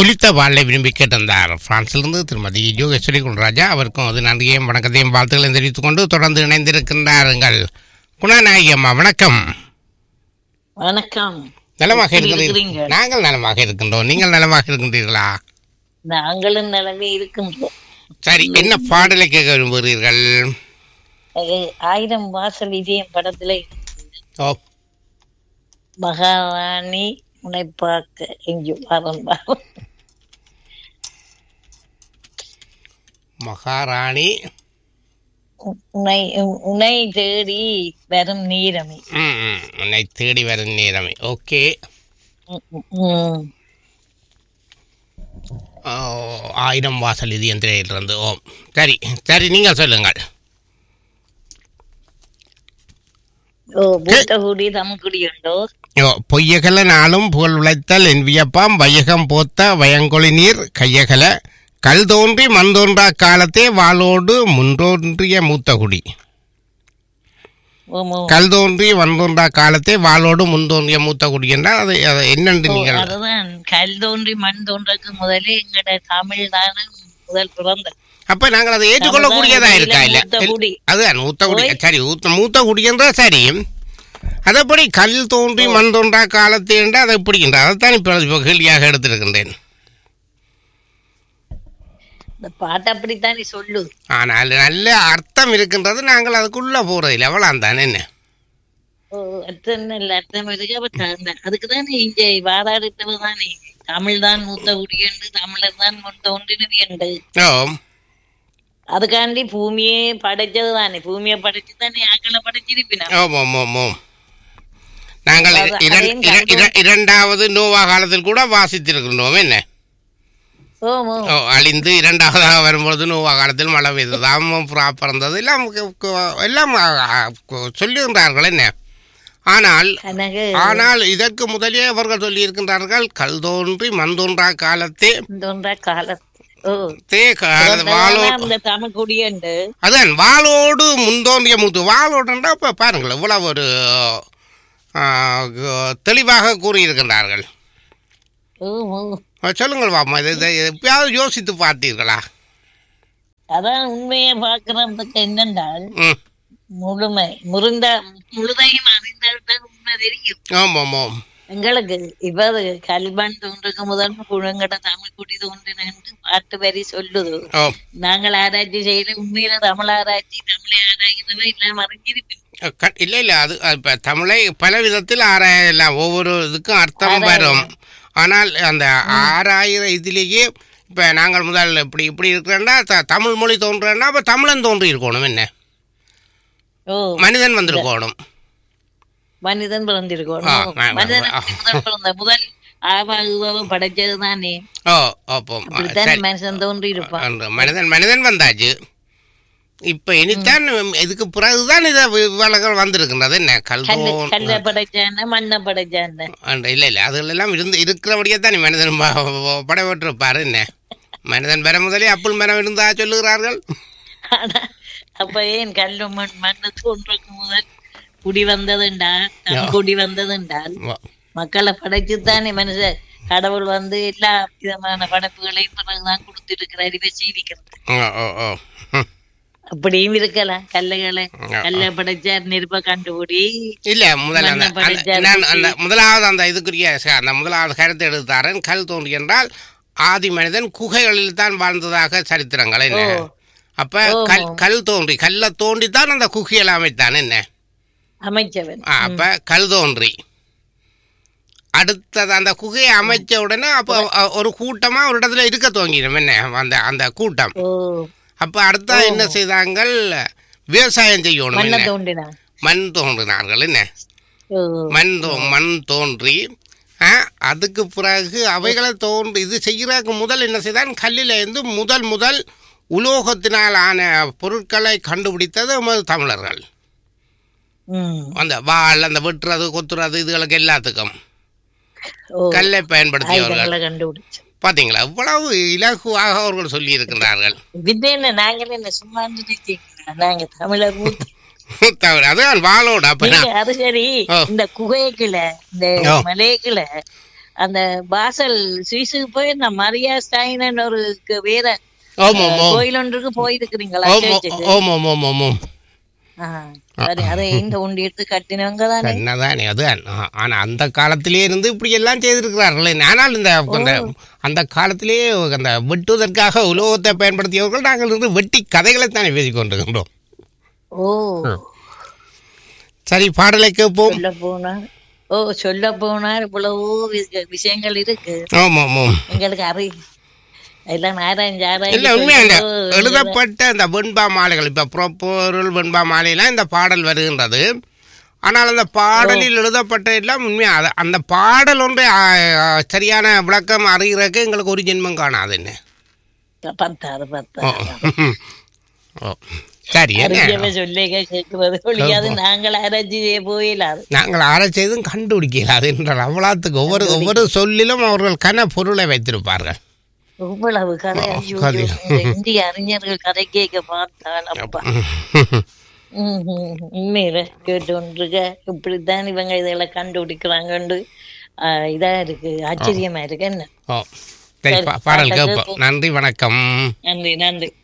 ஒலித்த பாடலை விரும்பி கேட்டிருந்தார் பிரான்சிலிருந்து திருமதி யோகேஸ்வரி குணராஜா அவருக்கும் அது நன்றியையும் வணக்கத்தையும் வாழ்த்துக்களையும் தெரிவித்துக் கொண்டு தொடர்ந்து இணைந்திருக்கின்றார்கள் குணநாயகி அம்மா வணக்கம் வணக்கம் நலமாக எப்படி இருக்கிறீர்கள் இருக்கிறீங்க? நாங்கள் நலமாக இருக்கின்றோம் நீங்கள் நலமாக இருக்கின்றீர்களா நாங்களும் நிலைமை இருக்கின்றோம் சரி என்ன பாடலை கேட்க விரும்புகிறீர்கள் அது ஆயிரம் வாசல் இதயம் படத்துல ஓ மகாராணி உன்னை பார்க்க எங்கேயோ வாரம் வாரம் மகாராணி உன்னை உன்னை தேடி வரும் நீரமே ம், ம், உன்னை தேடி வரும் நேரமே ஓகே ம், ம், ம். ஓ, ஆயிரம் வாசல் இது எந்திரையிலிருந்து ஓ சரி சரி நீங்கள் சொல்லுங்கள் ஓ பூத்தகுடி தமிழ்குடி உண்டோ ஓ பொய்யகல நாளும் புகழ் உழைத்தல் என் வியப்பாம் வையகம் போத்த வயங்கொழி நீர் கையகல கல் தோன்றி மண் தோன்றா காலத்தே வாளோடு முன்றோன்றிய மூத்த குடி ஓமோ கல் தோன்றி மண் தோன்றா காலத்தே வாளோடு முன் தோன்றிய மூத்த குடி என்றால் அதை அதை என்னென்று நீங்கள் அதுதான் கல் தோன்றி மண் தோன்றதுக்கு முதலே எங்கட தமிழ் தானே முதல் பிறந்த அப்ப நாங்கள் அதை ஏற்றுக்கொள்ளக்கூடியதா இருக்கா இல்ல மூத்த குடி. அதுதான் மூத்த குடி சரி ஊத்த- மூத்த குடி என்றால் சரி அதப்படி கல் தோன்றி மண் தோன்றா காலத்தே என்றால் அதை பிடிக்கின்ற அதைத்தான் இப்போ இப்போ கேள்வியாக எடுத்திருக்கின்றேன் இந்த பாட்டு அப்படித்தானே சொல்லு ஆனால் நல்ல அர்த்தம் இருக்கின்றது நாங்கள் அதுக்குள்ள போறதில்லை எவ்வளவு தானே என்ன ஓ அர்த்தம் இல்ல அர்த்தம் இருக்கு அப்ப த- அதுக்கு தானே இங்க வாதாடுத்தவ தானே தமிழ் தான் மூத்த குடியண்டு தமிழர் தான் மூத்த ஒன்றினது என்று ஓ அதுக்காண்டி பூமியே படைச்சது தானே பூமியை படைச்சு தானே ஆக்களை படைச்சிருப்பினா ஓம் ஓம் ஓம் ஓம் நாங்கள் அது- இரண்- அதையும் இர- கண்டு- இர- இரண்டாவது நோவா காலத்தில் கூட வாசித்திருக்கின்றோம் என்ன ஓமோ ஓ அழிந்து இரண்டாவதாக வரும்பொழுது நோவா காலத்தில் மழை பெய்தது ஆமாம் புறா பிறந்தது எல்லாம் கு- கு- எல்லாம் அ, அ, கு- சொல்லுகின்றார்கள் என்ன ஆனால் கனகு ஆனால் இதற்கு முதலே அவர்கள் சொல்லியிருக்கின்றார்கள் கல் தோன்றி மண் தோன்றா காலத்தே தோன்ற காலத்து ஓ தே க- வாளோ அந்த தமிழ் குடியண்டு அதான் வாளோடு முந்தோன்றிய முத்து வாளோடுன்றா இப்போ பாருங்கள் இவ்வளவு ஒரு ஆ, கு- தெளிவாக கூறியிருக்கின்றார்கள் ஓமோ ஆ, சொல்லுங்கள் பாப்பா இதை இதை எப்பயாவது யோசித்து பார்த்தீர்களா அதான் உண்மையை பாக்குறதுக்கு என்னென்றால் ம் முழுமை முருந்த முழுதையும் அறிந்தால்தான் உண்மை தெரியும் ஆமாம் ஆமாம் எங்களுக்கு இப்ப அது கல்வன் தோன்றுக்கு முதல் புழங்கட தமிழ் குடி தோன்றின என்று பாட்டு வரி சொல்லுது ஓ நாங்கள் ஆராய்ச்சி செய்யல உண்மையில தமிழ் ஆராய்ச்சி தமிழை ஆராய்கிறதா இல்லாம அறிஞ்சிருப்பேன் க- இல்லை இல்லை அது இப்போ தமிழை பல விதத்தில் ஆராயலாம் ஒவ்வொரு இதுக்கும் அர்த்தம் வரும் ஆனால் அந்த ஆறாயிர இதுலேயே இப்போ நாங்கள் முதல்ல இப்படி இப்படி இருக்கிறேன்னா த- தமிழ் மொழி தோன்றுறேன்னா அப்போ தமிழன் தோன்றி இருக்கணும் என்ன ஓ மனிதன் வந்திருக்கணும் மனிதன் பிறந்திருக்கோம் ஆ, ஆ, மனிதன் ஆ. முதல் பிறந்த முதல் ஆபாகுபவம் படைச்சது தானே ஓ அப்போ அப்படித்தான் சரி மனுஷன் தோன்றி இருப்பான் அந்த மனிதன் மனிதன் வந்தாச்சு இப்போ இனித்தான் இதுக்கு பிறகுதான் இதை விவரங்கள் வந்திருக்கின்றது என்ன கல் கல்லு தோன் கல்லை படைச்சான மண்ணை படைச்சான அந்த இல்லை இல்லை அதுகளெல்லாம் இருந்து இருக்கிறபடியே தான் மனிதன் ப- படைபெற்றிருப்பார் என்ன மனிதன் பெற முதலே அப்புள் மரம் இருந்தா சொல்லுகிறார்கள் ஆனா அப்ப ஏன் கல்லு மண் மண்ணு தோன்றக்கு முதல் குடி வந்ததுண்டா தம் குடி வந்ததுண்டால் வ- மக்களை படைச்சுத்தானே மனுஷன் கடவுள் வந்து எல்லா விதமான படைப்புகளையும் பிறகுதான் கொடுத்திருக்கிற அறிவை சீவிக்கிறது ஓ ஓ ஓ ம். அப்படியும் இருக்கலாம் கல்லுகளை ஆ, கல்லை படைச்சார் நெருப்ப கண்டுபிடி இல்ல முதல்ல அந்த மண்ணை அந்த- படைச்சாரு நான் அந்த முதலாவது அந்த இதுக்குரிய ச- அந்த முதலாவது கருத்து எடுத்தாரன் கல் தோன்றி என்றால் ஆதி மனிதன் குகைகளில் தான் வாழ்ந்ததாக சரித்திரங்கள் என்ன ஓ. அப்ப கல் கல் தோன்றி கல்லை தோண்டி தான் அந்த குகையில் அமைத்தான் என்ன அமைச்சவன் ஆ, அப்ப கல் தோன்றி அடுத்தது அந்த குகையை அமைச்ச உடனே அப்போ அ- ஒரு கூட்டமா ஒரு இடத்துல இருக்க துவங்கிடும் என்ன அந்த அந்த கூட்டம் ஓ அப்ப அடுத்த என்ன செய்தாங்கள் விவசாயம் செய்யணும் மண்ணை என்ன தோண்டினான் மண் தோன்றினார்கள் என்ன ஓ மண் தோ மண் தோன்றி ஆ, அதுக்கு பிறகு அவைகளை தோன்றி இது செய்கிறதுக்கு முதல் என்ன செய்தான் கல்லில் இருந்து முதல் முதல் உலோகத்தினால் ஆன பொருட்களை கண்டுபிடித்தது நமது தமிழர்கள் ம் அந்த வாள் அந்த வெட்டுறது கொத்துறது இதுகளுக்கு எல்லாத்துக்கும் ஓ கல்லை பயன்படுத்தியவர்கள் ஆயுதங்களை கண்டுபிடிச்சு பாத்தீங்களா இவ்வளவு இலகுவாக அவர்கள் சொல்லி இருக்கின்றார்கள் இது என்ன நாங்கள் என்ன சும்மா நினைச்சீங்களா நாங்க தமிழர் மூத்த தவிர அதுதான் வாளோடு அப்ப நீங்க நான் அது சரி ஓ. இந்த குகைக்குள்ள இந்த ஓ. மலைக்குள்ள அந்த பாசல் சுவிஸுக்கு போய் இந்த மரியா ஸ்டைனன் ஒரு க- வேற ஓம் ஓம் ஓம் கோயில் ஒன்றுக்கு போயிருக்கிறீங்களா ஓம் சர்ச்சுக்கு? ஓம் ஓம் ஓம் ஓம் ஓம் ஆ, சரி அதை இந்த உண்டி எடுத்து கட்டினவங்க தானே என்னதானே அது ஆனா அந்த காலத்திலே இருந்து இப்படி எல்லாம் செய்திருக்கிறார்கள் ஆனால் இந்த அந்த அந்த காலத்திலே அந்த வெட்டுவதற்காக உலோகத்தை பயன்படுத்தியவர்கள் நாங்கள் இருந்து வெட்டி கதைகளை தானே பேசிக் கொண்டிருக்கின்றோம் ஓ சரி பாடலை கேட்போம் சொல்ல போனா ஓ சொல்ல போனா இவ்வளவோ வி- விஷயங்கள் இருக்கு ஆமாம் ஆமாம் எங்களுக்கு அறி எல்லாம் ஆராய்ஞ்சு இல்ல ஆராய்ஞ்சு உண்மையா இல்ல சொல்லுவோம். எழுதப்பட்ட இந்த வெண்பா மாலைகள் இப்ப புறப்பொருள் வெண்பா மாலையெல்லாம் இந்த பாடல் வருகின்றது ஆனால் அந்த பாடலில் எழுதப்பட்ட எல்லாம் உண்மையா அது- அந்த பாடல் ஒன்றை ஆ, ஆ, சரியான விளக்கம் அறிகிறதுக்கு எங்களுக்கு ஒரு ஜென்மம் காணாது என்ன பத்தாது ஓ பத்தாது ஓ சரி என்ன அறிஞ்சவ சொல்லிக்க கேட்கிறது ஒழியாது நாங்கள் ஆராய்ச்சி போயிடாது நாங்கள் ஆராய்ச்சி செய்தும் கண்டுபிடிக்கலாது என்றால் அவ்வளோத்துக்கு ஒவ்வொரு ஒவ்வொரு சொல்லிலும் அவர்கள் கன பொருளை வைத்திருப்பார்கள் இவ்வளவு கதை ஐயோ, கதை. இந்த இந்திய அறிஞர்கள் கதை கேட்க பார்த்தால் அப்பா ம், ம், உண்மையில கேட்டு ஒன்றுக இப்படித்தான் இவங்க இதெல்லாம் கண்டுபிடிக்கிறாங்கன்னு ஆ, இதா இருக்கு ஆச்சரியமா இருக்கு என்ன ஓ சரி சரி, பா- பாடல் பாடல் கேட்போம் நன்றி வணக்கம் நன்றி நன்றி